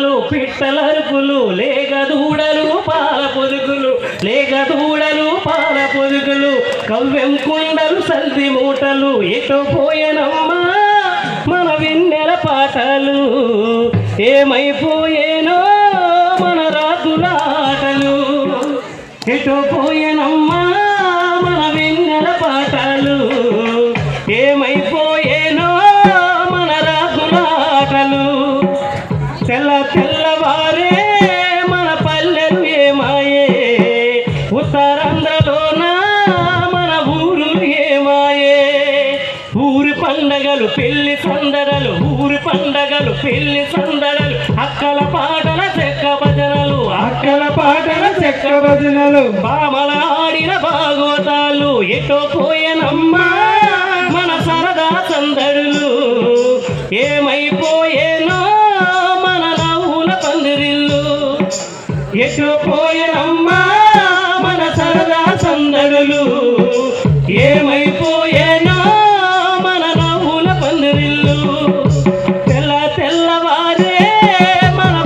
కూతలు పిట్టలరుకులు లేగ దూడలు పాల పొదుగులు లేగ దూడలు పాల పొదుగులు కవ్వెం కుండలు సల్ది మూటలు ఎటో పోయనమ్మా మన విన్నెల పాటలు ఏమైపోయేనో మన రాజుల ఆటలు ఎటో పోయనమ్మా మన వెన్నెల పాటలు ఏమైపోయేనో మన రాజుల ఆటలు తెల్ల తెల్లవారే మన పల్లెలు ఏమాయే ఉత్తరాంధ్రలోన మన ఊరు ఏమాయే ఊరి పండగలు పెళ్లి సందడలు ఊరి పండగలు పెళ్లి సందడలు అక్కల పాటల చెక్క భజనలు అక్కల పాటల చెక్క భజనలు బామల ఆడిన భాగవతాలు ఎటో పోయేనమ్మా మన సరదా సందడులు ఏమైపోయేనో మన నవ్వుల పందిరిల్లు ఎటో పోయేనమ్మా మన సరదా సందడులు ఏమైపోయేనో మన నవ్వుల పందిరిల్లు తెల్ల తెల్లవారే మన